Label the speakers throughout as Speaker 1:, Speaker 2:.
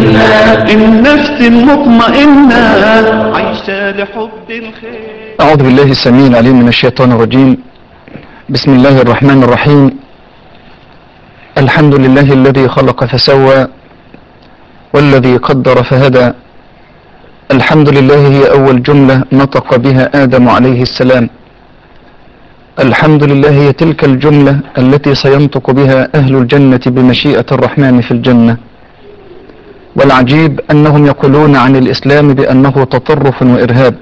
Speaker 1: منا النفس المطمئنة عايشة لحب الخير
Speaker 2: أعوذ بالله السميع العليم من الشيطان الرجيم بسم الله الرحمن الرحيم الحمد لله الذي خلق فسوى والذي قدر فهدى الحمد لله هي أول جملة نطق بها آدم عليه السلام الحمد لله هي تلك الجملة التي سينطق بها أهل الجنة بمشيئة الرحمن في الجنة والعجيب أنهم يقولون عن الإسلام بأنه تطرف وإرهاب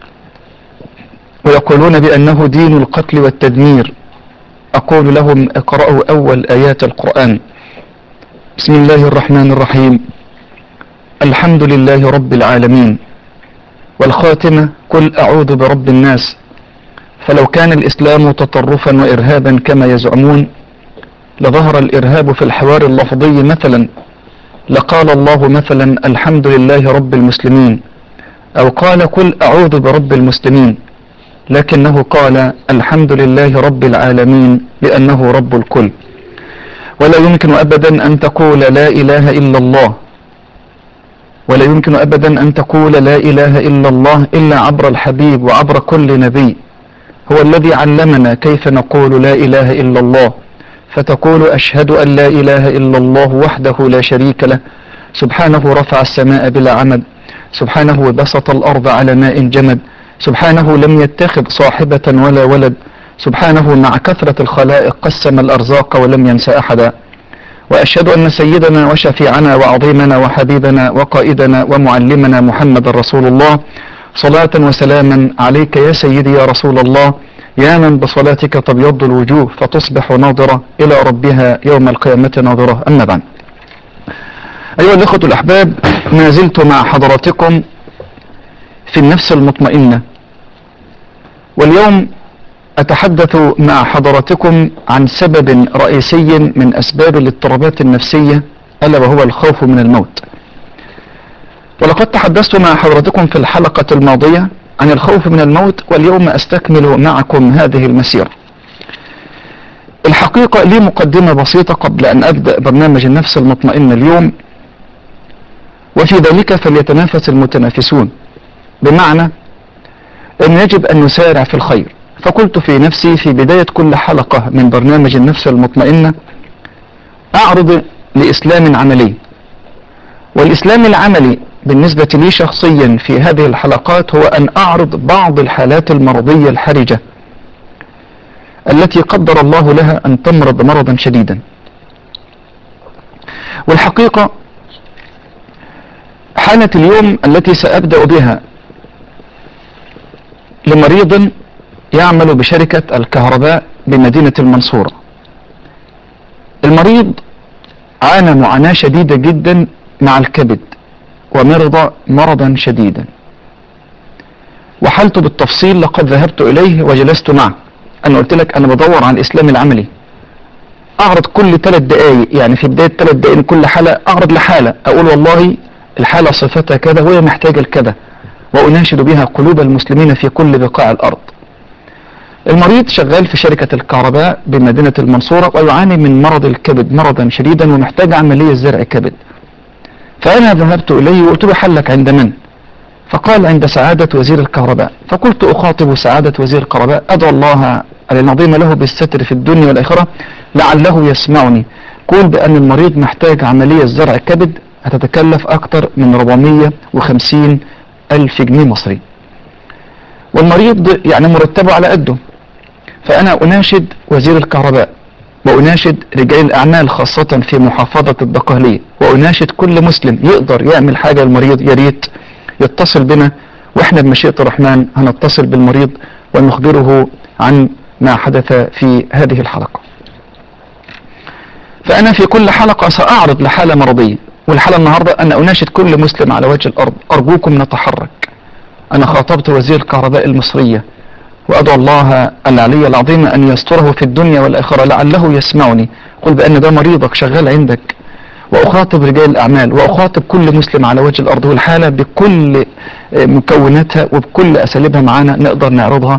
Speaker 2: ويقولون بأنه دين القتل والتدمير أقول لهم اقرأوا أول آيات القرآن بسم الله الرحمن الرحيم الحمد لله رب العالمين والخاتمة قل أعوذ برب الناس فلو كان الإسلام تطرفا وإرهابا كما يزعمون لظهر الإرهاب في الحوار اللفظي مثلا لقال الله مثلا الحمد لله رب المسلمين أو قال قل أعوذ برب المسلمين لكنه قال الحمد لله رب العالمين لأنه رب الكل ولا يمكن أبدا أن تقول لا إله إلا الله ولا يمكن أبدا أن تقول لا إله إلا الله إلا عبر الحبيب وعبر كل نبي هو الذي علمنا كيف نقول لا إله إلا الله فتقول أشهد أن لا إله إلا الله وحده لا شريك له سبحانه رفع السماء بلا عمد سبحانه بسط الأرض على ماء جمد سبحانه لم يتخذ صاحبة ولا ولد سبحانه مع كثرة الخلائق قسم الأرزاق ولم ينس أحدا وأشهد أن سيدنا وشفيعنا وعظيمنا وحبيبنا وقائدنا ومعلمنا محمد رسول الله صلاة وسلاما عليك يا سيدي يا رسول الله يا من بصلاتك تبيض الوجوه فتصبح ناظرة إلى ربها يوم القيامة ناظرة أما بعد أيها الأخوة الأحباب ما زلت مع حضراتكم في النفس المطمئنة واليوم أتحدث مع حضراتكم عن سبب رئيسي من أسباب الاضطرابات النفسية ألا وهو الخوف من الموت ولقد تحدثت مع حضراتكم في الحلقة الماضية عن الخوف من الموت واليوم أستكمل معكم هذه المسيرة الحقيقة لي مقدمة بسيطة قبل أن أبدأ برنامج النفس المطمئنة اليوم وفي ذلك فليتنافس المتنافسون بمعنى أن يجب أن نسارع في الخير فقلت في نفسي في بداية كل حلقة من برنامج النفس المطمئنة أعرض لإسلام عملي والإسلام العملي بالنسبة لي شخصيا في هذه الحلقات هو أن أعرض بعض الحالات المرضية الحرجة التي قدر الله لها أن تمرض مرضا شديدا والحقيقة حالة اليوم التي سأبدأ بها لمريض يعمل بشركة الكهرباء بمدينة المنصورة المريض عانى معاناة شديدة جدا مع الكبد ومرض مرضا شديدا وحالته بالتفصيل لقد ذهبت إليه وجلست معه أنا قلت لك أنا بدور عن الإسلام العملي أعرض كل ثلاث دقائق يعني في بداية ثلاث دقائق من كل حالة أعرض لحالة أقول والله الحالة صفتها كذا وهي محتاجة لكذا وأناشد بها قلوب المسلمين في كل بقاع الأرض المريض شغال في شركة الكهرباء بمدينة المنصورة ويعاني من مرض الكبد مرضا شديدا ومحتاج عملية زرع كبد فأنا ذهبت إليه وقلت له حلك عند من فقال عند سعادة وزير الكهرباء فقلت أخاطب سعادة وزير الكهرباء أدعو الله العظيم له بالستر في الدنيا والآخرة لعله يسمعني قول بأن المريض محتاج عملية زرع كبد هتتكلف أكثر من 450 ألف جنيه مصري والمريض يعني مرتبه على قده فأنا أناشد وزير الكهرباء وأناشد رجال الأعمال خاصة في محافظة الدقهلية وأناشد كل مسلم يقدر يعمل حاجة للمريض يا ريت يتصل بنا وإحنا بمشيئة الرحمن هنتصل بالمريض ونخبره عن ما حدث في هذه الحلقة فأنا في كل حلقة سأعرض لحالة مرضية والحالة النهاردة أنا أناشد كل مسلم على وجه الأرض أرجوكم نتحرك أنا خاطبت وزير الكهرباء المصرية وأدعو الله العلي العظيم أن يستره في الدنيا والآخرة لعله يسمعني قل بأن ده مريضك شغال عندك وأخاطب رجال الأعمال وأخاطب كل مسلم على وجه الأرض والحالة بكل مكوناتها وبكل أساليبها معانا نقدر نعرضها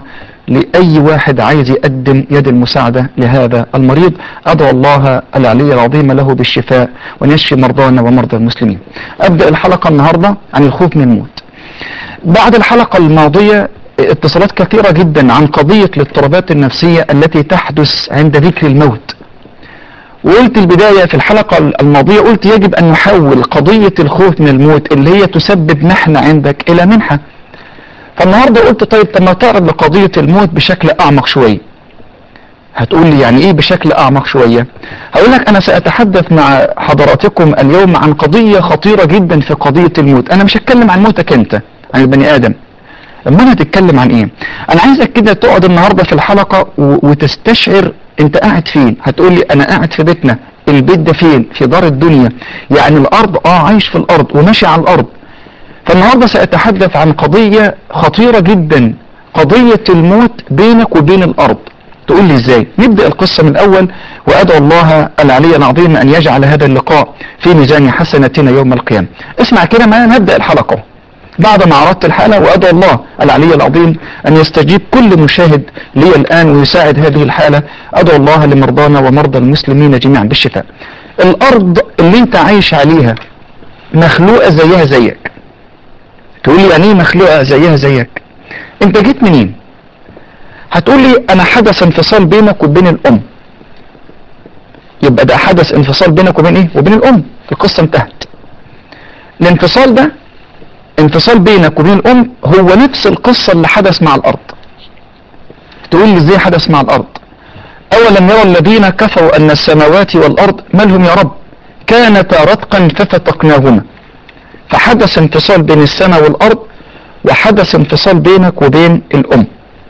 Speaker 2: لأي واحد عايز يقدم يد المساعدة لهذا المريض أدعو الله العلي العظيم له بالشفاء وأن يشفي مرضانا ومرضى المسلمين أبدأ الحلقة النهاردة عن الخوف من الموت بعد الحلقة الماضية اتصالات كثيرة جدا عن قضية الاضطرابات النفسية التي تحدث عند ذكر الموت وقلت البداية في الحلقة الماضية قلت يجب أن نحول قضية الخوف من الموت اللي هي تسبب محنة عندك إلى منحة فالنهاردة قلت طيب طب ما تعرض لقضية الموت بشكل أعمق شوية هتقول لي يعني ايه بشكل اعمق شوية هقول لك انا ساتحدث مع حضراتكم اليوم عن قضية خطيرة جدا في قضية الموت انا مش هتكلم عن موتك انت عن البني ادم اما انا هتتكلم عن ايه انا عايزك كده تقعد النهاردة في الحلقة و- وتستشعر انت قاعد فين هتقول لي انا قاعد في بيتنا البيت ده فين في دار الدنيا يعني الارض اه عايش في الارض وماشي على الارض فالنهاردة سأتحدث عن قضية خطيرة جدا قضية الموت بينك وبين الأرض تقول لي ازاي نبدأ القصة من الأول وأدعو الله العلي العظيم أن يجعل هذا اللقاء في ميزان حسنتنا يوم القيامة اسمع كده ما نبدأ الحلقة بعد ما عرضت الحالة وأدعو الله العلي العظيم أن يستجيب كل مشاهد لي الآن ويساعد هذه الحالة أدعو الله لمرضانا ومرضى المسلمين جميعا بالشفاء الأرض اللي انت عايش عليها مخلوقة زيها زيك تقول لي يعني ايه مخلوقة زيها زيك انت جيت منين هتقول لي انا حدث انفصال بينك وبين الام يبقى ده حدث انفصال بينك وبين ايه وبين الام القصة انتهت الانفصال ده انفصال بينك وبين الام هو نفس القصة اللي حدث مع الارض تقول لي ازاي حدث مع الارض اولم يرى الذين كفروا ان السماوات والارض مالهم يا رب كانتا رتقا ففتقناهما فحدث انفصال بين السماء والارض وحدث انفصال بينك وبين الام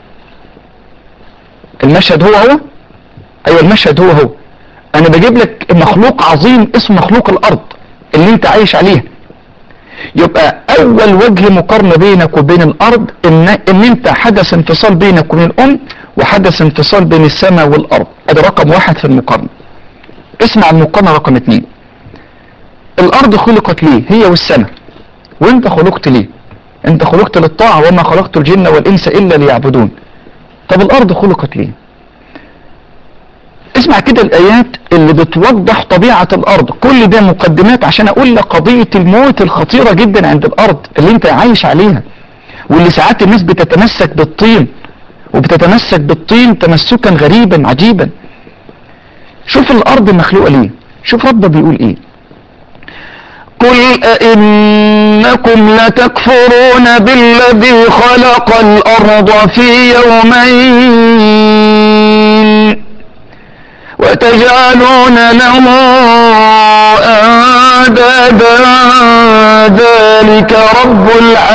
Speaker 2: المشهد هو هو ايوه المشهد هو هو انا بجيب لك مخلوق عظيم اسمه مخلوق الارض اللي انت عايش عليها يبقى اول وجه مقارنة بينك وبين الارض ان, إن انت حدث انفصال بينك وبين الام وحدث انفصال بين السماء والارض ادي رقم واحد في المقارنة اسمع المقارنة رقم اتنين الارض خلقت ليه هي والسماء وانت خلقت ليه انت خلقت للطاعة وما خلقت الجن والانس الا ليعبدون طب الارض خلقت ليه اسمع كده الايات اللي بتوضح طبيعة الارض كل ده مقدمات عشان اقول لك قضية الموت الخطيرة جدا عند الارض اللي انت عايش عليها واللي ساعات الناس بتتمسك بالطين وبتتمسك بالطين تمسكا غريبا عجيبا شوف الارض مخلوقة ليه شوف ربنا بيقول ايه قل أئنكم لتكفرون بالذي خلق الأرض في يومين وتجعلون له أندادا ذلك رب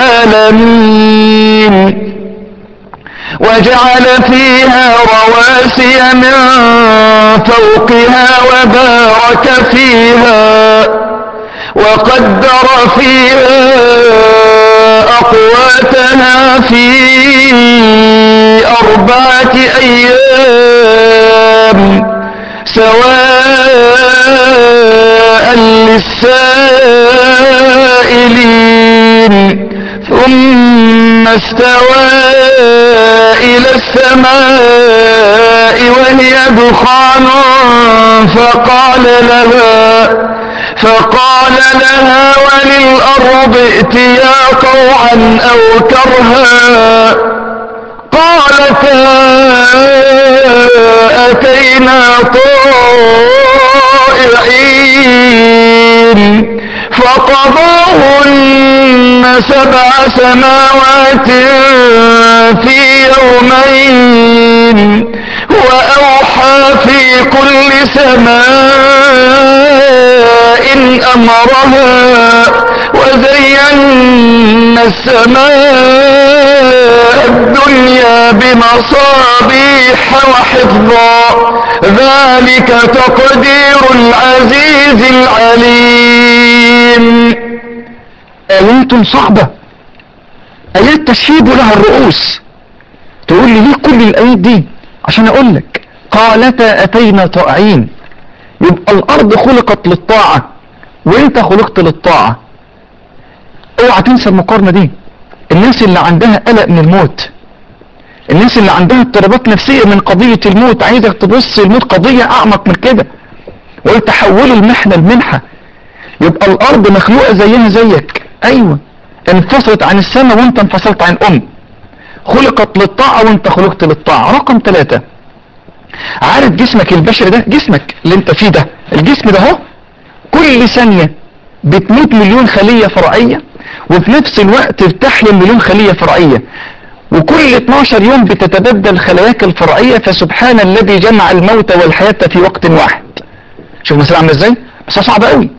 Speaker 2: العالمين وجعل فيها رواسي من فوقها وبارك فيها وقدر فيها أقواتها في أربعة أيام سواء للسائلين ثم استوى إلى السماء وهي دخان فقال لها فقال لها وللأرض ائتيا طوعا أو كرها قالتا أتينا طائعين فقضاهن سبع سماوات في يومين وأوحى في كل سماء أمرها وزينا السماء الدنيا بمصابيح وحفظا ذلك تقدير العزيز العليم آيات صعبة آيات تشهيد لها الرؤوس تقول لي ليه كل الآيات دي عشان أقول لك قالتا أتينا طائعين يبقى الأرض خلقت للطاعة وانت خلقت للطاعة اوعى تنسى المقارنة دي الناس اللي عندها قلق من الموت الناس اللي عندها اضطرابات نفسية من قضية الموت عايزك تبص الموت قضية اعمق من كده وقلت تحولوا المحنة لمنحة يبقى الارض مخلوقة زيها زيك ايوه انفصلت عن السماء وانت انفصلت عن الام خلقت للطاعة وانت خلقت للطاعة رقم ثلاثة عارف جسمك البشري ده جسمك اللي انت فيه ده الجسم ده اهو كل ثانية بتموت مليون خلية فرعية وفي نفس الوقت بتحلم مليون خلية فرعية وكل 12 يوم بتتبدل خلاياك الفرعية فسبحان الذي جمع الموت والحياة في وقت واحد شوف المسألة عاملة ازاي بس صعبة قوي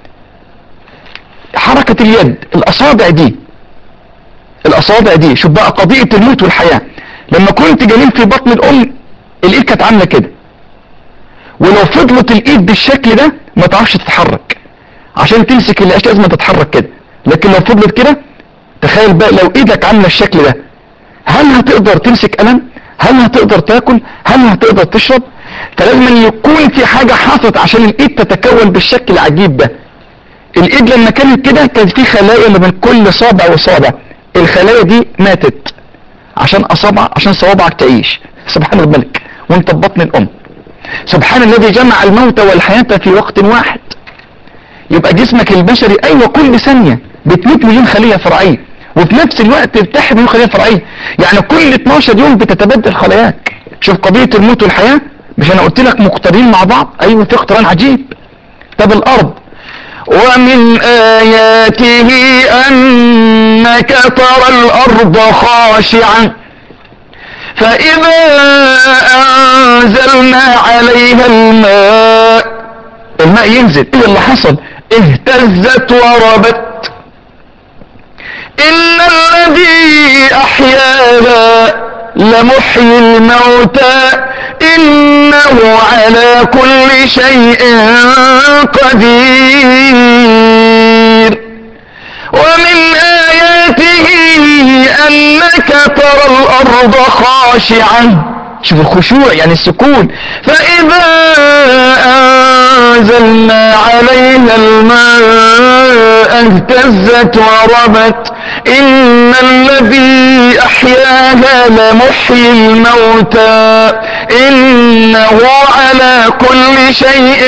Speaker 2: حركة اليد الاصابع دي الاصابع دي شوف بقى قضية الموت والحياة لما كنت جنين في بطن الام الايد كانت عاملة كده ولو فضلت الايد بالشكل ده ما تعرفش تتحرك عشان تمسك الاشياء لازم تتحرك كده لكن لو فضلت كده تخيل بقى لو ايدك عاملة الشكل ده هل هتقدر تمسك قلم هل هتقدر تاكل هل هتقدر تشرب فلازم يكون في حاجة حصلت عشان الايد تتكون بالشكل العجيب ده الايد لما كانت كده كان في خلايا ما بين كل صابع وصابع الخلايا دي ماتت عشان اصابع عشان صوابعك تعيش سبحان الملك وانت في بطن الام سبحان الذي جمع الموت والحياة في وقت واحد يبقى جسمك البشري ايوه كل ثانية بتموت مليون خلية فرعية وفي نفس الوقت بتحمل مليون خلية فرعية يعني كل 12 يوم بتتبدل خلاياك شوف قضية الموت والحياة مش انا قلت لك مقترين مع بعض ايوه في اقتران عجيب طب الارض ومن آياته أنك ترى الأرض خاشعة فإذا أنزلنا عليها الماء الماء ينزل إيه اللي حصل اهتزت وربت إن الذي أحياها لمحيي الموتى إنه على كل شيء قدير ومن آياته أنك ترى الأرض خاشعة شوف الخشوع يعني السكون فإذا أنزلنا عليها الماء اهتزت وربت إن الذي أحياها لمحيي الموتى إنه على كل شيء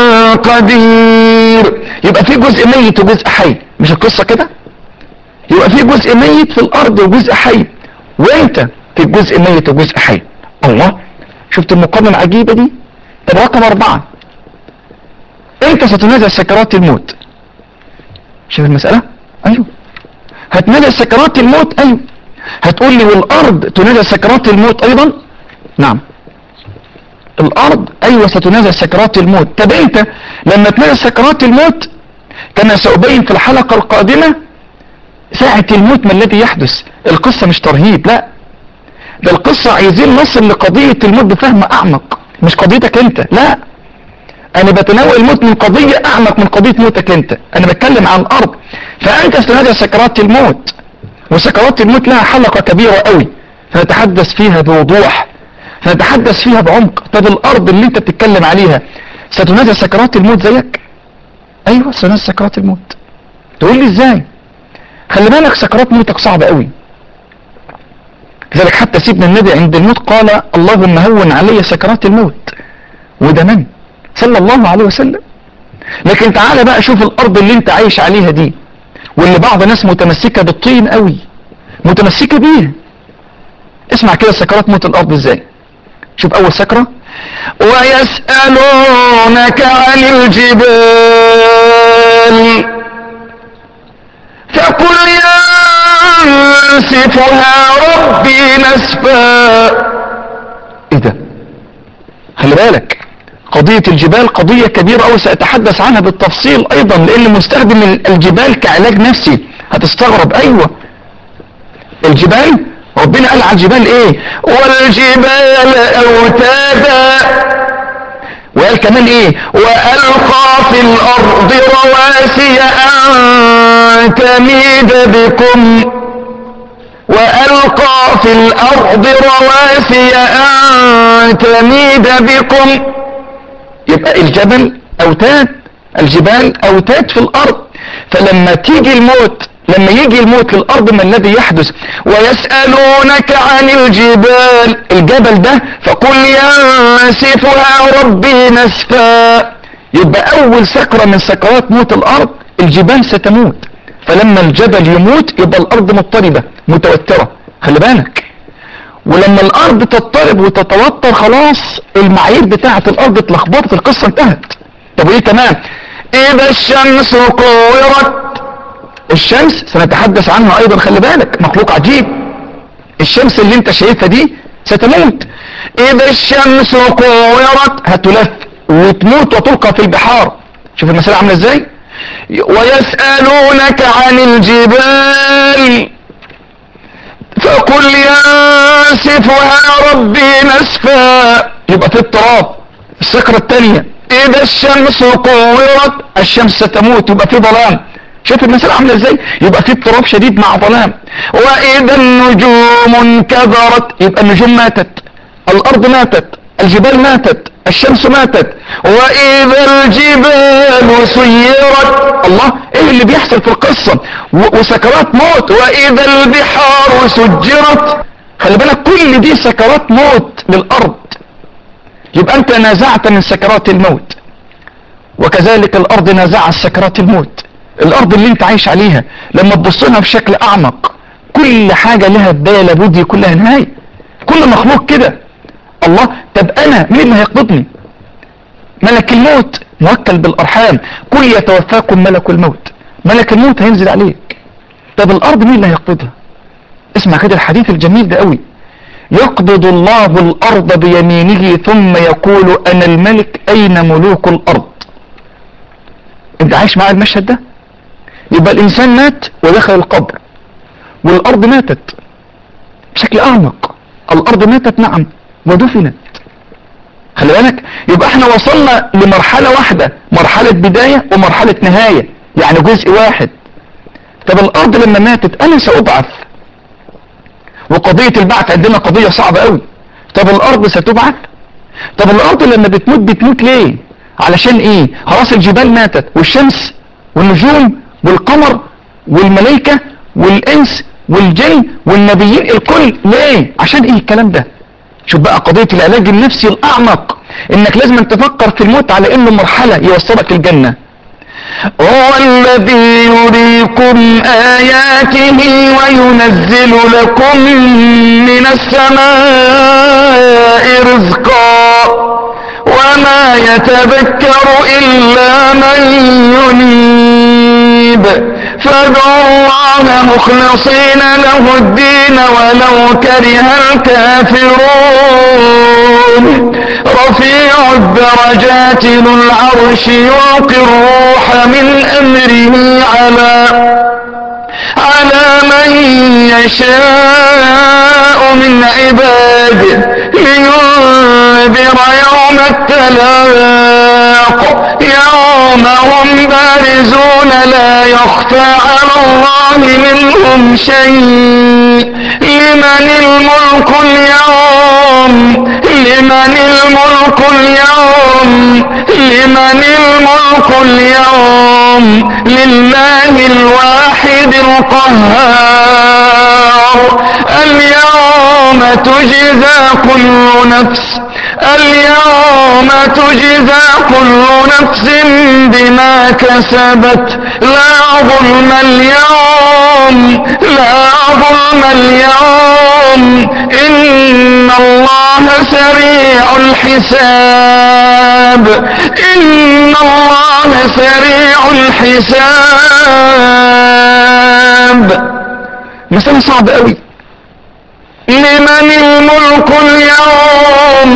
Speaker 2: قدير يبقى في جزء ميت وجزء حي مش القصة كده يبقى في جزء ميت في الأرض وجزء حي وانت في جزء ميت وجزء حي الله شفت المقارنة العجيبة دي طب رقم أربعة انت ستنازع سكرات الموت شايف المسألة ايوه هتنازع سكرات الموت ايوه هتقول لي والارض تنازع سكرات الموت ايضا نعم الارض ايوه ستنازع سكرات الموت طب انت لما تنازع سكرات الموت كما سأبين في الحلقة القادمة ساعة الموت ما الذي يحدث القصة مش ترهيب لا ده القصة عايزين نصل لقضية الموت بفهم اعمق مش قضيتك انت لا انا بتناول الموت من قضية اعمق من قضية موتك انت انا بتكلم عن الارض فانت استنادى سكرات الموت وسكرات الموت لها حلقة كبيرة قوي فنتحدث فيها بوضوح فنتحدث فيها بعمق طب الارض اللي انت بتتكلم عليها ستنازع سكرات الموت زيك ايوه ستنازع سكرات الموت تقول لي ازاي خلي بالك سكرات موتك صعبة قوي لذلك حتى سيدنا النبي عند الموت قال اللهم هون علي سكرات الموت وده من صلى الله عليه وسلم لكن تعالى بقى شوف الارض اللي انت عايش عليها دي واللي بعض الناس متمسكة بالطين قوي متمسكة بيه اسمع كده سكرات موت الارض ازاي شوف اول سكرة ويسألونك عن الجبال فقل ينسفها ربي نسفا ايه ده خلي بالك قضية الجبال قضية كبيرة أو سأتحدث عنها بالتفصيل أيضا لأن مستخدم الجبال كعلاج نفسي هتستغرب أيوة الجبال ربنا قال على الجبال إيه والجبال أوتادا وقال كمان إيه وألقى في الأرض رواسي أن تميد بكم وألقى في الأرض رواسي أن تميد بكم يبقى الجبل أوتاد الجبال أوتاد في الأرض فلما تيجي الموت لما يجي الموت للارض ما الذي يحدث ويسألونك عن الجبال الجبل ده فقل ينسفها ربي نسفا يبقى اول سكرة من سكرات موت الارض الجبال ستموت فلما الجبل يموت يبقى الارض مضطربة متوترة خلي بالك ولما الارض تضطرب وتتوتر خلاص المعايير بتاعة الارض اتلخبطت القصة انتهت طب وايه تمام اذا الشمس كورت الشمس سنتحدث عنها ايضا خلي بالك مخلوق عجيب الشمس اللي انت شايفها دي ستموت اذا الشمس كورت هتلف وتموت وتلقى في البحار شوف المسألة عاملة ازاي ويسألونك عن الجبال فقل ينسفها ربي نسفا يبقى في اضطراب السكرة التانية اذا الشمس كورت الشمس ستموت يبقى في ظلام شوف المسألة عاملة ازاي يبقى في اضطراب شديد مع ظلام واذا النجوم انكدرت يبقى النجوم ماتت الارض ماتت الجبال ماتت الشمس ماتت واذا الجبال سيرت الله ايه اللي بيحصل في القصة و- وسكرات موت واذا البحار سجرت خلي بالك كل دي سكرات موت للارض يبقى انت نازعت من سكرات الموت وكذلك الارض نازعت سكرات الموت الارض اللي انت عايش عليها لما تبص لها بشكل اعمق كل حاجة لها بداية لابد يكون لها نهاية كل مخلوق كده الله طب انا مين اللي هيقبضني ملك الموت موكل بالارحام كل يتوفاكم ملك الموت ملك الموت هينزل عليك طب الارض مين اللي هيقبضها اسمع كده الحديث الجميل ده قوي يقبض الله الارض بيمينه ثم يقول انا الملك اين ملوك الارض انت عايش معايا المشهد ده يبقى الانسان مات ودخل القبر والارض ماتت بشكل اعمق الارض ماتت نعم ودفنت خلي بالك يبقى احنا وصلنا لمرحلة واحدة مرحلة بداية ومرحلة نهاية يعني جزء واحد طب الارض لما ماتت انا سابعث وقضية البعث عندنا قضية صعبة قوي طب الارض ستبعث طب الارض لما بتموت بتموت ليه علشان ايه خلاص الجبال ماتت والشمس والنجوم والقمر والملائكة والانس والجن والنبيين الكل ليه عشان ايه الكلام ده شوف بقى قضية العلاج النفسي الاعمق انك لازم تفكر في الموت على انه مرحلة يوصلك الجنة هو الذي يريكم آياته وينزل لكم من السماء رزقا وما يتذكر إلا من ينيب فادعوا الله مخلصين له الدين ولو كره الكافرون رفيع الدرجات ذو العرش يلقي الروح من أمره على على من يشاء من عباده لينذر يوم التلاق يوم هم بارزون لا يخفى على الله منهم شيء لمن الملك اليوم لمن الملك اليوم لمن الملك اليوم لله الواحد القهار اليوم تجزى كل نفس اليوم تجزى كل نفس بما كسبت لا ظلم اليوم لا ظلم اليوم إن الله سريع الحساب إن الله سريع الحساب مسألة صعبة قوي لمن الملك اليوم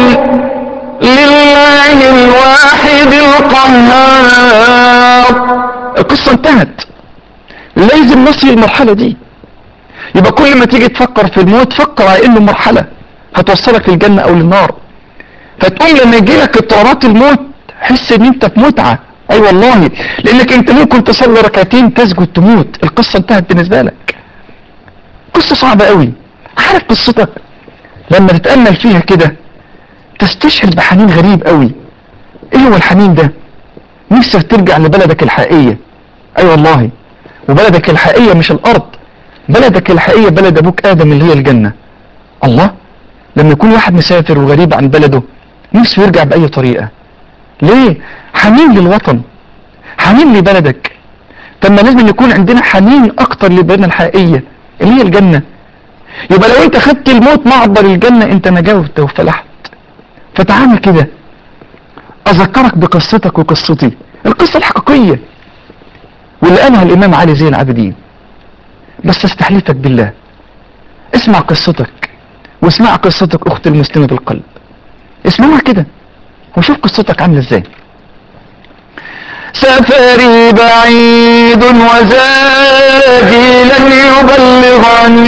Speaker 2: لله الواحد القهار القصة انتهت لازم نصل المرحلة دي يبقى كل ما تيجي تفكر في الموت فكر على انه مرحلة هتوصلك للجنة او للنار فتقوم لما يجي لك اضطرابات الموت حس ان انت في متعة اي أيوة والله لانك انت ممكن تصلي ركعتين تسجد تموت القصة انتهت بالنسبة لك قصة صعبة قوي عارف قصتك لما تتأمل فيها كده تستشعر بحنين غريب قوي ايه هو الحنين ده نفسك ترجع لبلدك الحقيقية اي أيوة والله وبلدك الحقيقية مش الارض بلدك الحقيقية بلد ابوك ادم اللي هي الجنة الله لما يكون واحد مسافر وغريب عن بلده نفسه يرجع باي طريقة ليه حنين للوطن حنين لبلدك طب ما لازم يكون عندنا حنين اكتر لبلدنا الحقيقية اللي هي الجنة يبقى لو انت خدت الموت معبر الجنة انت نجوت وفلحت فتعامل كده اذكرك بقصتك وقصتي القصة الحقيقية واللي قالها الامام علي زين العابدين بس استحلفك بالله اسمع قصتك واسمع قصتك اخت المسلمة بالقلب اسمعها كده وشوف قصتك عاملة ازاي
Speaker 1: سفري بعيد وزادي لن يبلغني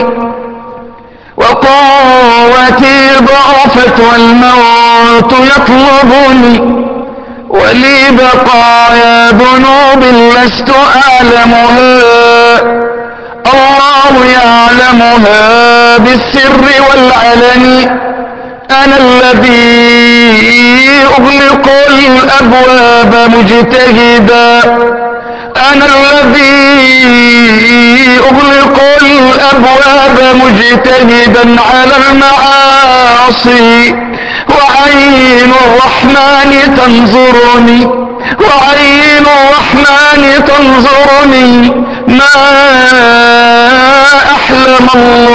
Speaker 1: وقوتي ضعفت والموت يطلبني ولي بقايا ذنوب لست أعلمها الله يعلمها بالسر والعلن أنا الذي أغلق الأبواب مجتهدا أنا الذي أغلق الأبواب مجتهدا على المعاصي وعين الرحمن تنظرني وعين الرحمن تنظرني ما أحلم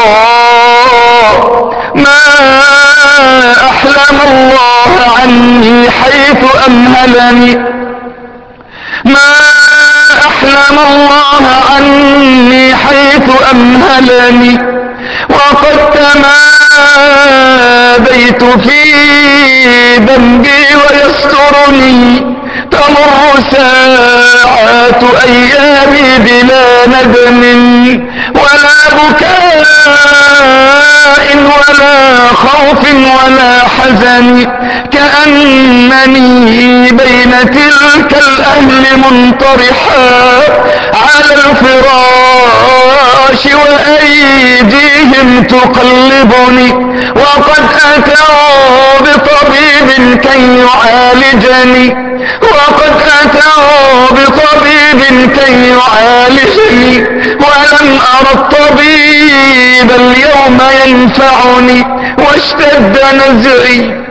Speaker 1: الله ما أحلم الله عني حيث أمهلني ما أحلم الله عني حيث أمهلني وقد تماديت في ذنبي ويسترني تمر ساعات أيامي بلا ندم ولا بكاء ولا خوف ولا حزن كأنني بين تلك الأهل منطرحا على الفراش وأيديهم تقلبني وقد أتوا بطبيب كي يعالجني وقد أتوا بطبيب كي يعالجني ولم أرى الطبيب اليوم ينفعني واشتد نزعي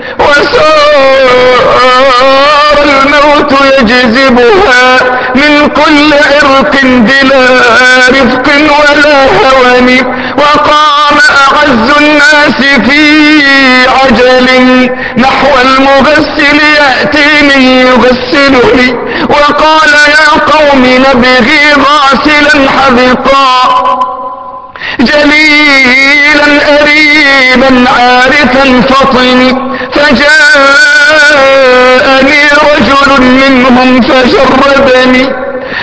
Speaker 1: وصار الموت يجذبها من كل عرق بلا رفق ولا هون وقام أعز الناس في عجل نحو المغسل يأتيني يغسلني وقال يا قوم نبغي غاسلا حذقا جليلا أريبا عارفا فطني فجاءني رجل منهم فجردني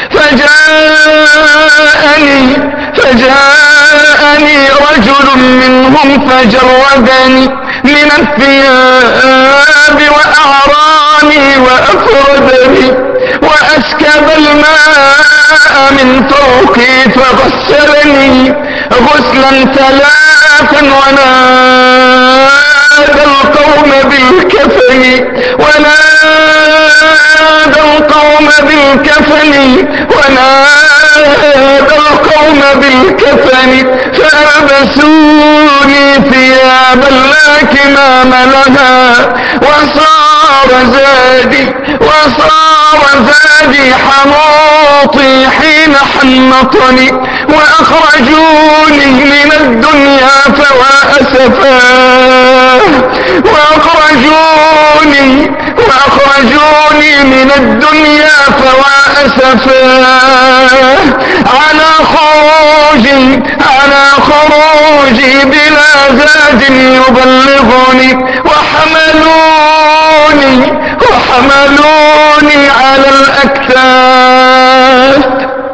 Speaker 1: فجاءني فجاءني رجل منهم فجردني من الثياب وأعراني وأفردني وأسكب الماء من فوقي فغسلني غسلا ثلاثا ونادى القوم بالكفن ونادى القوم بالكفن ونادى القوم بالكفن فألبسوني ثيابا لا كمام لها وصار زادي وصار زادي حنوطي حين حنطني وأخرجوني من الدنيا فوا أسفاه وأخرجوني وأخرجوني من الدنيا فوا أسفاه على خروجي على خروجي بلا زاد يبلغني وحملوني وحملوني على الأكتاف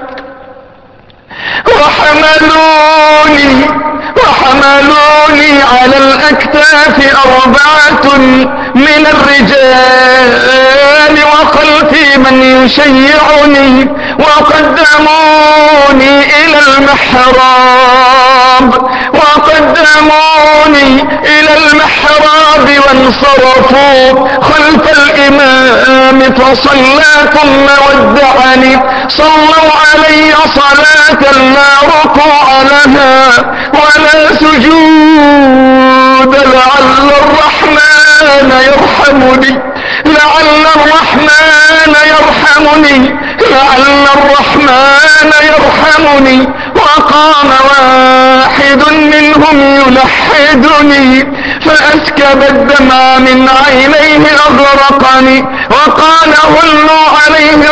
Speaker 1: وحملوني وحملوني على الأكتاف أربعة من الرجال وخلفي من يشيعني وقدموني إلى المحراب وقدموني إلى المحراب وانصرفوا خلف الإمام فصلى ثم ودعني صلوا علي صلاة لا ركوع لها ولا سجود لعل الرحمن يرحمني لعل الرحمن يرحمني لعل الرحمن يرحمني وقام واحد منهم يلحدني فأسكب الدمع من عينيه أغرقني وقال هلوا عليه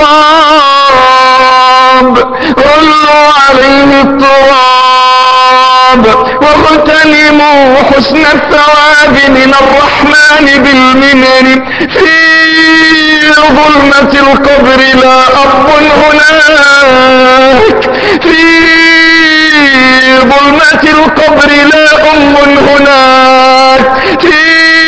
Speaker 1: التراب هلوا عليه التراب واغتنموا حسن الثواب من الرحمن بالمنن في ظلمة القبر لا أب هناك في ظلمة القبر لا أم هناك في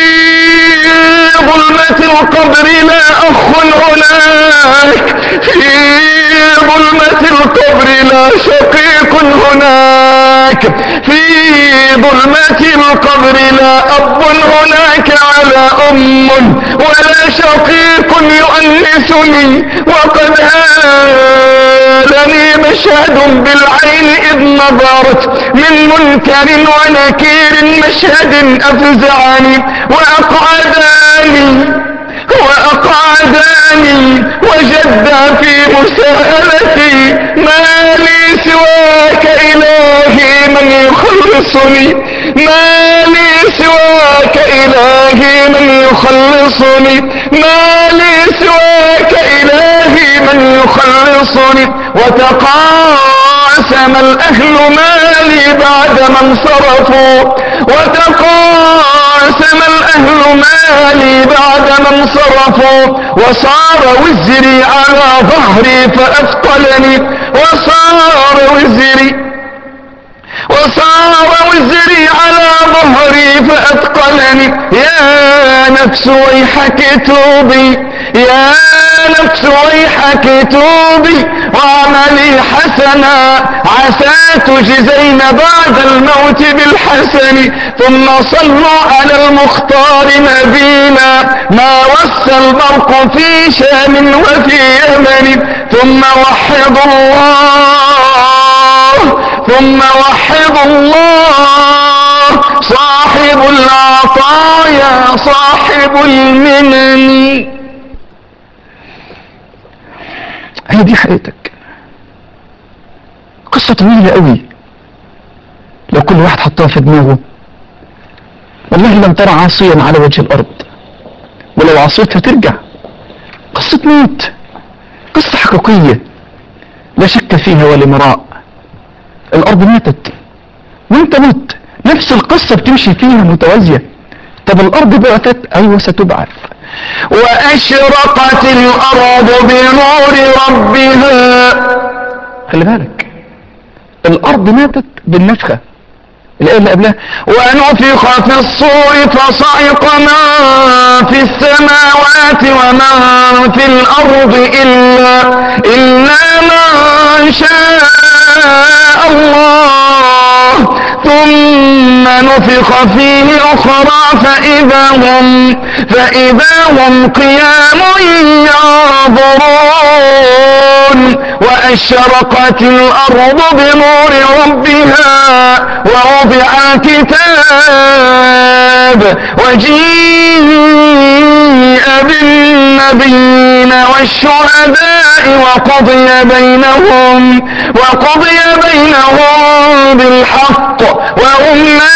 Speaker 1: ظلمة القبر لا أخ هناك في ظلمة القبر لا شقيق هناك في ظلمة القبر لا أب هناك على أم ولا شقيق يؤنسني وقد هالني مشهد بالعين إذ نظرت من منكر ونكير مشهد أفزعني وأقعداني وأقعداني وجدا في مساءلتي ما لي سواك إلهي من يخلصني ما لي سواك إلهي من يخلصني ما لي سواك إلهي من يخلصني وتقاسم الأهل مالي بعد ما انصرفوا وتقاسم الأهل مالي بعد ما انصرفوا وصار وزري على ظهري فأثقلني وصار وزري وصار وزري على ظهري فأثقلني يا نفس ويحك توبي يا نفس ويحك توبي واعملي حسنا عسى تجزين بعد الموت بالحسن ثم صلوا على المختار نبينا ما وسى البرق في شام وفي يمن ثم وحدوا الله ثم وحدوا الله صاحب العطايا صاحب المنن
Speaker 2: هي دي حقيقتك قصة طويلة قوي لو كل واحد حطها في دماغه والله لم ترى عاصيا على وجه الأرض ولو عصيت هترجع قصة موت قصة حقيقية لا شك فيها ولا مراء الأرض ماتت وانت مت نفس القصة بتمشي فيها متوازية طب الأرض بعثت أيوة ستبعث
Speaker 1: وأشرقت الأرض بنور ربها
Speaker 2: خلي بالك الأرض ماتت بالنفخة الآية اللي قبلها
Speaker 1: ونفخ في الصور فصعق من في السماوات ومن في الأرض إلا إلا من شاء الله ثم نفخ فيه أخرى فإذا هم فإذا هم قيام ينظرون وأشرقت الأرض بنور ربها ووضع الكتاب وجيء بالنبيين والشهداء وقضي بينهم وقضي بينهم بالحق وهم لا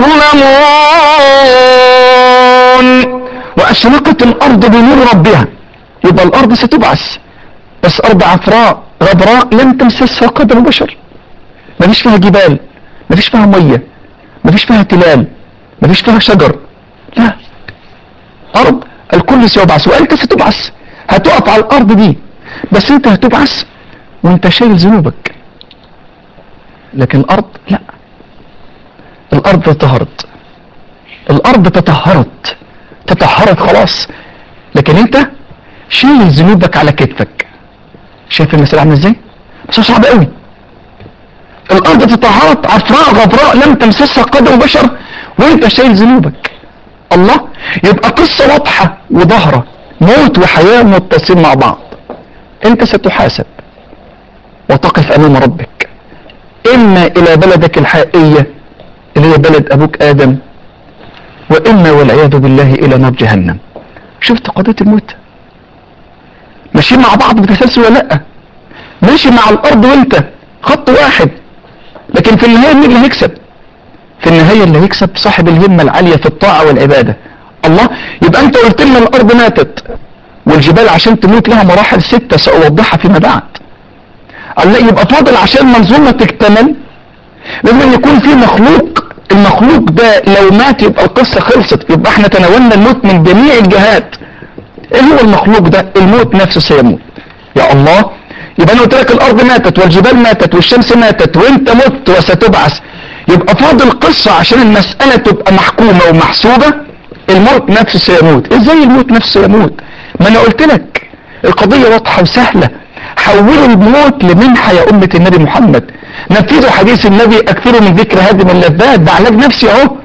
Speaker 1: يظلمون
Speaker 2: وأشرقت الأرض بنور ربها يبقى الأرض ستبعث بس أرض عفراء غبراء لم تمسسها قدم بشر مفيش فيها جبال مفيش فيها مية مفيش فيها تلال مفيش فيها شجر لا أرض الكل سيبعث وأنت ستبعث هتقف على الأرض دي بس أنت هتبعث وأنت شايل ذنوبك لكن الأرض لا الأرض تطهرت الأرض تطهرت تطهرت خلاص لكن أنت شيل ذنوبك على كتفك شايف المسألة عاملة ازاي؟ بس صعب قوي الأرض والدة طهرت عفراء غبراء لم تمسسها قدم بشر وانت شايل ذنوبك الله يبقى قصة واضحة وظاهرة موت وحياة متصلين مع بعض انت ستحاسب وتقف امام ربك اما الى بلدك الحقيقية اللي هي بلد ابوك ادم واما والعياذ بالله الى نار جهنم شفت قضية الموت ماشيين مع بعض بتسلسل ولا لا ماشي مع الارض وانت خط واحد لكن في النهاية مين اللي هيكسب في النهاية اللي هيكسب صاحب الهمة العالية في الطاعة والعبادة الله يبقى انت قلت لنا الارض ماتت والجبال عشان تموت لها مراحل ستة سأوضحها فيما بعد قال لا يبقى فاضل عشان منظومة تكتمل لازم يكون في مخلوق المخلوق ده لو مات يبقى القصة خلصت يبقى احنا تناولنا الموت من جميع الجهات ايه هو المخلوق ده الموت نفسه سيموت يا الله يبقى انا قلت لك الارض ماتت والجبال ماتت والشمس ماتت وانت مت وستبعث يبقى فاضل قصة عشان المسألة تبقى محكومة ومحسوبة الموت نفسه سيموت ازاي الموت نفسه يموت ما انا قلت لك القضية واضحة وسهلة حولوا الموت لمنحة يا أمة النبي محمد نفذوا حديث النبي أكثروا من ذكر هذه من اللذات ده علاج نفسي أهو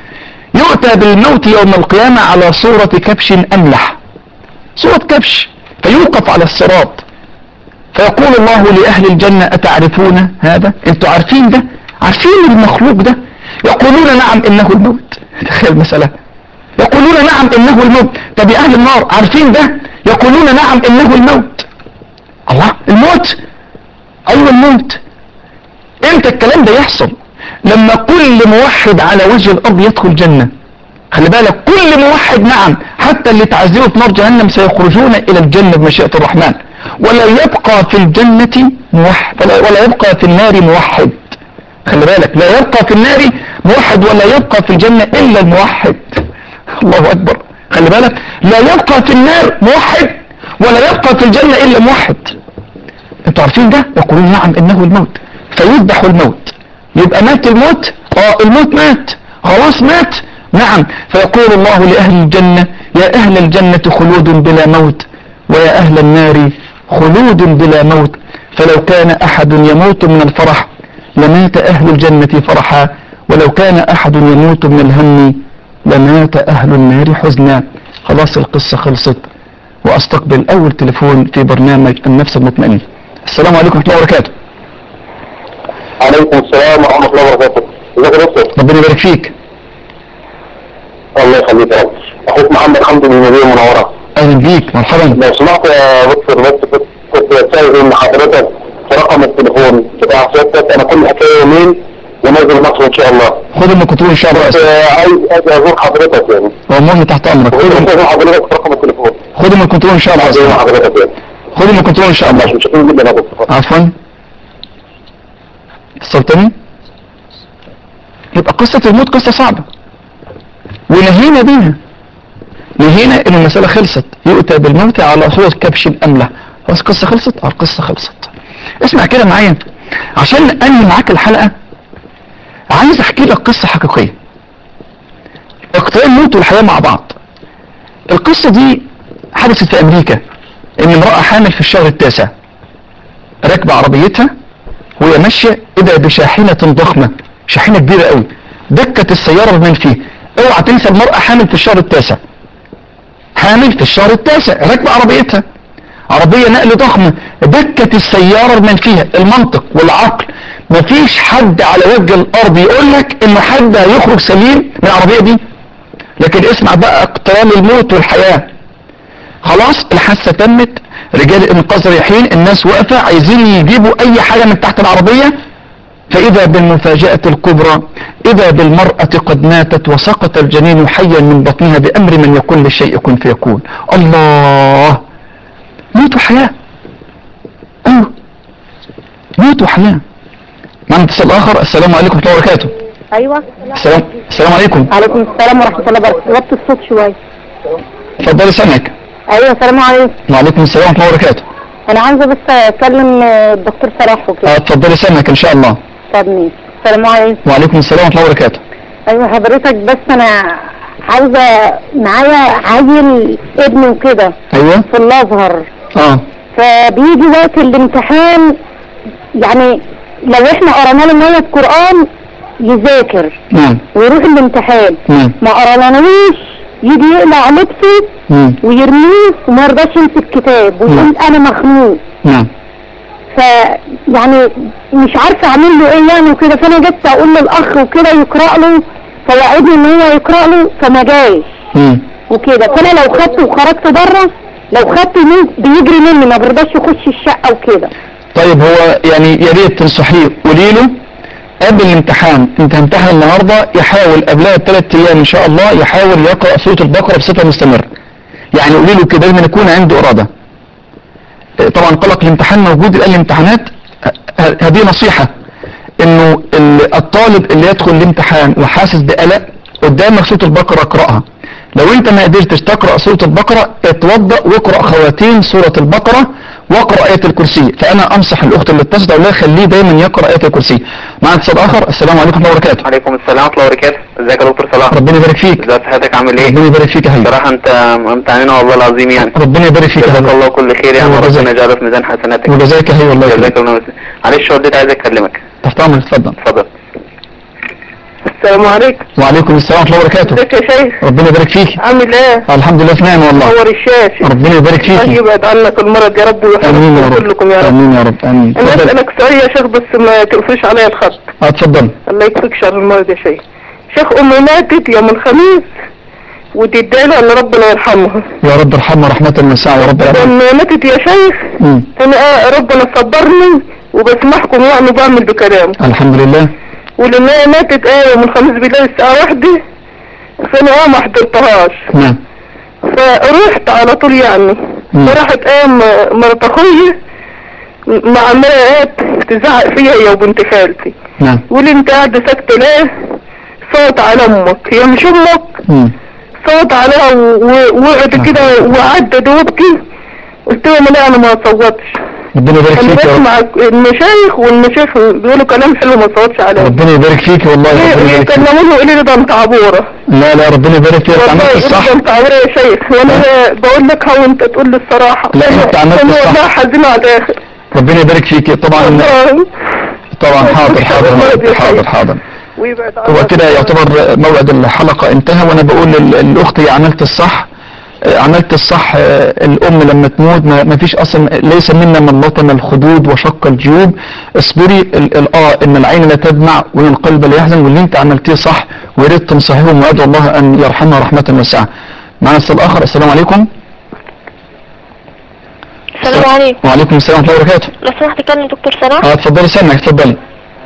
Speaker 2: يؤتى بالموت يوم القيامة على صورة كبش أملح صورة كبش فيوقف على الصراط فيقول الله لأهل الجنة أتعرفون هذا انتوا عارفين ده عارفين المخلوق ده يقولون نعم إنه الموت تخيل مسألة يقولون نعم إنه الموت طب يا أهل النار عارفين ده يقولون نعم إنه الموت الله الموت أيوة الموت امتى الكلام ده يحصل لما كل موحد على وجه الأرض يدخل الجنة خلي بالك كل موحد نعم حتى اللي تعذبوا في نار جهنم سيخرجون إلى الجنة بمشيئة الرحمن ولا يبقى في الجنة موحد ولا, ولا يبقى في النار موحد خلي بالك لا يبقى في النار موحد ولا يبقى في الجنة إلا الموحد الله أكبر خلي بالك لا يبقى في النار موحد ولا يبقى في الجنة إلا موحد انتوا عارفين ده يقولون نعم إنه الموت فيذبح الموت يبقى مات الموت اه الموت مات خلاص مات نعم فيقول الله لأهل الجنة يا أهل الجنة خلود بلا موت ويا أهل النار خلود بلا موت فلو كان أحد يموت من الفرح لمات أهل الجنة فرحا ولو كان أحد يموت من الهم لمات أهل النار حزنا خلاص القصة خلصت وأستقبل أول تليفون في برنامج النفس المطمئن السلام عليكم ورحمة الله وبركاته
Speaker 3: عليكم السلام ورحمة الله وبركاته ازيك يا دكتور
Speaker 2: ربنا يبارك فيك
Speaker 3: الله يخليك يا رب اخوك محمد حمدي من المدينة المنورة
Speaker 2: أهلا بيك مرحبا
Speaker 3: لو سمحت يا دكتور بس كنت كنت سائل ان حضرتك في رقم التليفون بتاع سيادتك انا كل حكاية يومين ونازل مصر ان شاء الله
Speaker 2: خد الميكروفون إن شاء الله
Speaker 3: بس آه، عايز اجي ازور حضرتك يعني
Speaker 2: والله تحت أمرك
Speaker 3: وكنت
Speaker 2: خد
Speaker 3: ازور حضرتك في رقم التليفون
Speaker 2: خد الميكروفون إن شاء
Speaker 3: ازور
Speaker 2: الله
Speaker 3: حضرتك يعني
Speaker 2: خد الميكروفون إن شاء الله
Speaker 3: ماشي متشكرين جدا يا دكتور
Speaker 2: عفوا اتصلتني يبقى قصة الموت قصة صعبة ونهينا بيها نهينا ان المسألة خلصت يؤتى بالموت على صورة كبش أملة بس القصة خلصت اه القصة خلصت اسمع كده معايا عشان انهي معاك الحلقة عايز احكي لك قصة حقيقية اقتران الموت والحياة مع بعض القصة دي حدثت في امريكا ان امرأة حامل في الشهر التاسع راكبة عربيتها وهي ماشية اذا بشاحنة ضخمة شاحنة كبيرة قوي دكت السيارة بمن فيه اوعى تنسى المرأة حامل في الشهر التاسع حامل في الشهر التاسع راكبة عربيتها عربية نقل ضخمة دكت السيارة بمن فيها المنطق والعقل مفيش حد على وجه الارض يقول لك انه حد هيخرج سليم من العربية دي لكن اسمع بقى اقتران الموت والحياة خلاص الحادثة تمت رجال الانقاذ رايحين الناس واقفة عايزين يجيبوا اي حاجة من تحت العربية فاذا بالمفاجأة الكبرى اذا بالمرأة قد ماتت وسقط الجنين حيا من بطنها بامر من يقول للشيء كن فيكون الله موت وحياة ايوه موت وحياة معنا اتصال اخر السلام عليكم ورحمة الله وبركاته
Speaker 4: ايوه
Speaker 2: السلام السلام عليكم
Speaker 4: عليكم السلام ورحمه الله وبركاته وطي الصوت شويه
Speaker 2: اتفضلي سامعك
Speaker 4: ايوه السلام عليكم
Speaker 2: وعليكم السلام ورحمة الله وبركاته
Speaker 4: انا عايزه بس اكلم آه، الدكتور صلاح
Speaker 2: اه
Speaker 4: وكده
Speaker 2: اتفضلي سامعك ان شاء الله
Speaker 4: طب ماشي السلام عليكم
Speaker 2: وعليكم السلام ورحمة الله وبركاته
Speaker 4: ايوه حضرتك بس انا عاوزه معايا عيل ابني وكده
Speaker 2: ايوه
Speaker 4: في الازهر
Speaker 2: اه
Speaker 4: فبيجي وقت الامتحان يعني لو احنا قرانا له مية قرآن يذاكر
Speaker 2: نعم
Speaker 4: ويروح الامتحان
Speaker 2: نعم
Speaker 4: ما قراناهوش يجي يقلع لبسه
Speaker 2: مم.
Speaker 4: ويرميه وما يرضاش يمسك كتاب ويقول انا مخنوق
Speaker 2: نعم
Speaker 4: ف يعني مش عارفه اعمل له ايه يعني وكده فانا جبت اقول للاخ وكده يقرا له فوعدني ان هو يقرا له فما جاش
Speaker 2: مم.
Speaker 4: وكده فانا لو خدته وخرجت بره لو خدته من بيجري مني ما بيرضاش يخش الشقه وكده
Speaker 2: طيب هو يعني يا ريت تنصحيه قولي له قبل الامتحان انت همتحن النهارده يحاول قبلها بثلاث ايام ان شاء الله يحاول يقرا سوره البقره بصفه مستمره يعني قولي له كده لازم يكون عنده اراده اه، طبعا قلق الامتحان موجود الان الامتحانات ه- ه- هذه نصيحه انه ال- الطالب اللي يدخل الامتحان وحاسس بقلق قدامك سوره البقره اقراها لو انت ما قدرتش تقرا سوره البقره اتوضا واقرا خواتيم سوره البقره واقرا ايه الكرسي فانا انصح الاخت اللي اتصلت اقول لها خليه دايما يقرا ايه الكرسي معنا اتصال اخر السلام عليكم ورحمه الله وبركاته
Speaker 3: عليكم السلام ورحمة الله وبركاته ازيك يا دكتور صلاح
Speaker 2: ربنا يبارك فيك
Speaker 3: ازي صحتك عامل ايه
Speaker 2: ربنا يبارك فيك يا حبيبي
Speaker 3: بصراحة انت امتعننا والله العظيم يعني
Speaker 2: ربنا يبارك فيك يا
Speaker 3: جزاك
Speaker 2: حبيبي
Speaker 3: الله كل خير يعني
Speaker 2: الله
Speaker 3: ربنا
Speaker 2: يجزاك.
Speaker 3: يجعله في ميزان حسناتك
Speaker 2: وجزاك يا حبيبي والله
Speaker 3: جزاك
Speaker 2: يخليك.
Speaker 3: الله خير. معلش والدتي عايز اكلمك
Speaker 2: تحت امرك اتفضل
Speaker 3: اتفضل
Speaker 5: السلام عليكم
Speaker 2: وعليكم السلام ورحمه الله وبركاته
Speaker 5: ازيك يا شيخ
Speaker 2: ربنا يبارك فيك
Speaker 5: عامل ايه
Speaker 2: الحمد لله في نعمه والله
Speaker 5: نور الشاشة
Speaker 2: ربنا يبارك
Speaker 5: الله
Speaker 2: فيك
Speaker 5: يبعد عنك المرض يا رب
Speaker 2: امين يا
Speaker 5: ويحفظكم
Speaker 2: رب
Speaker 5: كلكم يا رب
Speaker 2: امين يا رب امين
Speaker 5: انا
Speaker 2: اتفضل
Speaker 5: اسالك سؤال يا شيخ بس ما تقفلش عليا الخط
Speaker 2: اه اتفضل
Speaker 5: الله يكفيك شر المرض يا شيخ شيخ امي ماتت يوم الخميس ودي الدالة اللي ربنا يرحمها
Speaker 2: يا رب ارحمها رحمة واسعة يا رب العالمين
Speaker 5: لما ماتت يا شيخ
Speaker 2: مم.
Speaker 5: انا آه ربنا صبرني وبسمعكم يعني وبعمل بكلام
Speaker 2: الحمد لله
Speaker 5: ولما هي ماتت ايه يوم الخميس بالليل الساعة واحدة فانا اه ما حضرتهاش
Speaker 2: نعم
Speaker 5: فرحت على طول يعني
Speaker 2: مم.
Speaker 5: فراحت قام مرات اخويا مع عمالة تزعق فيا هي وبنت خالتي
Speaker 2: نعم
Speaker 5: واللي انت قاعدة ساكتة ليه صوت على امك هي مش امك
Speaker 2: مم.
Speaker 5: صوت عليها و- و- وقعد كده وعدد وابكي قلت لهم لا انا ما صوتش
Speaker 2: ربنا يبارك
Speaker 5: انا
Speaker 2: فيك يا رب
Speaker 5: بسمع المشايخ والمشايخ بيقولوا كلام حلو ما صوتش عليه
Speaker 2: ربنا يبارك فيك والله ربنا يبارك فيك
Speaker 5: يكلموني يقولوا لي ده انت عبورة
Speaker 2: لا لا ربنا يبارك فيك انت
Speaker 5: والله
Speaker 2: عملت الصح
Speaker 5: يقولوا ده انت عبورة يا شيخ وانا بقول لك هو انت تقول لي الصراحة
Speaker 2: لا، انت عملت
Speaker 5: أنا
Speaker 2: الصح.
Speaker 5: والله حزينة على الاخر
Speaker 2: ربنا يبارك فيك طبعا
Speaker 5: والله.
Speaker 2: طبعا حاضر حاضر حاضر حاضر
Speaker 5: ويبعد
Speaker 2: هو
Speaker 5: عنك.
Speaker 2: كده يعتبر موعد الحلقة انتهى وانا بقول لل- للاخت هي عملت الصح آه، عملت الصح آه، الام لما تموت ما ما فيش اصلا ليس منا من لطم الخدود وشق الجيوب اصبري ال- ال- اه ان العين لا تدمع وان القلب لا يحزن واللي انت عملتيه صح ويا ريت تنصحيهم وادعو الله ان يرحمها رحمة واسعة معنا السؤال الاخر السلام عليكم
Speaker 6: السلام عليكم
Speaker 2: وعليكم السلام ورحمة الله وبركاته
Speaker 6: لو سمحت كلم دكتور صلاح
Speaker 2: اه اتفضلي سامعك اتفضلي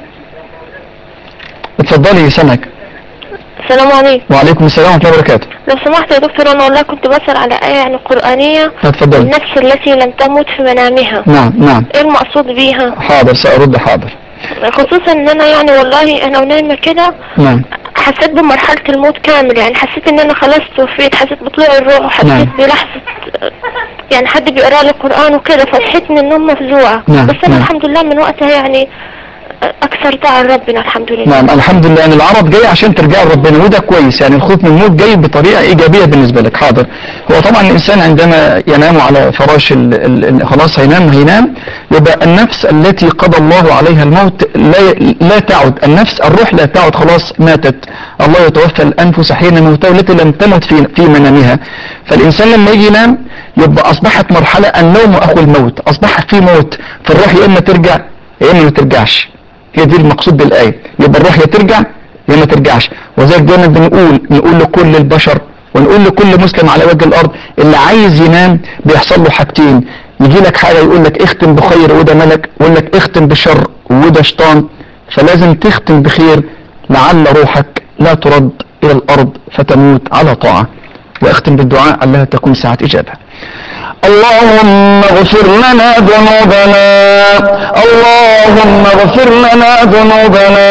Speaker 2: اتفضلي سامعك
Speaker 6: السلام عليكم
Speaker 2: وعليكم السلام ورحمة الله وبركاته
Speaker 6: لو سمحت يا دكتور انا والله كنت بسأل على آية يعني قرآنية
Speaker 2: اتفضلي
Speaker 6: النفس التي لم تمت في منامها
Speaker 2: نعم نعم
Speaker 6: ايه المقصود بيها
Speaker 2: حاضر سأرد حاضر
Speaker 6: خصوصا ان انا يعني والله انا ونايمة كده
Speaker 2: نعم
Speaker 6: حسيت بمرحلة الموت كامل يعني حسيت ان انا خلاص توفيت حسيت بطلوع الروح وحسيت
Speaker 2: نعم.
Speaker 6: بلحظة يعني حد بيقرا لي قرآن وكده فصحيت من النوم مفزوعة
Speaker 2: نعم،
Speaker 6: بس انا
Speaker 2: نعم.
Speaker 6: الحمد لله من وقتها يعني اكثر دعاء ربنا الحمد لله
Speaker 2: نعم الحمد لله ان العرض جاي عشان ترجع لربنا وده كويس يعني الخوف من الموت جاي بطريقه ايجابيه بالنسبه لك حاضر هو طبعا الانسان عندما ينام على فراش ال ال ال خلاص هينام هينام يبقى النفس التي قضى الله عليها الموت لا لا تعد النفس الروح لا تعد خلاص ماتت الله يتوفى الانفس حين موتها والتي لم تمت في في منامها فالانسان لما يجي ينام يبقى اصبحت مرحله النوم اخو الموت اصبح في موت فالروح يا اما ترجع يا اما ما ترجعش هي دي المقصود بالآية يبقى الروح يا ترجع يا ما ترجعش وذلك دايما بنقول نقول لكل البشر ونقول لكل مسلم على وجه الأرض اللي عايز ينام بيحصل له حاجتين يجي لك حاجة يقول لك اختم بخير وده ملك يقول لك اختم بشر وده شيطان فلازم تختم بخير لعل روحك لا ترد إلى الأرض فتموت على طاعة واختم بالدعاء علها تكون ساعة إجابة اللهم اغفر لنا ذنوبنا اللهم اغفر لنا ذنوبنا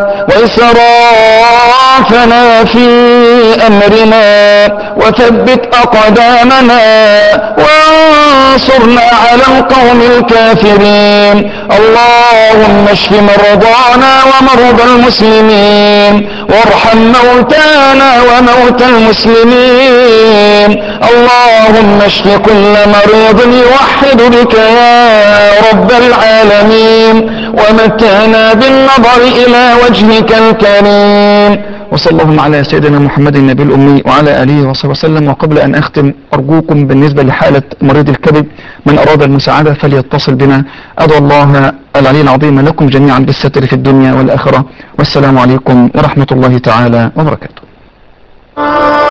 Speaker 2: وإسرافنا في أمرنا وثبت أقدامنا وانصرنا على القوم الكافرين اللهم اشف مرضانا ومرضى المسلمين وارحم موتانا وموتى المسلمين اللهم اشف كل مريض يوحد بك يا رب العالمين ومتعنا بالنظر إلى وجهك الكريم وصلى اللهم على سيدنا محمد النبي الأمي وعلى آله وصحبه وسلم وقبل أن أختم أرجوكم بالنسبة لحالة مريض الكبد من أراد المساعدة فليتصل بنا أدعو الله العلي العظيم لكم جميعا بالستر في الدنيا والآخرة والسلام عليكم ورحمة الله تعالى وبركاته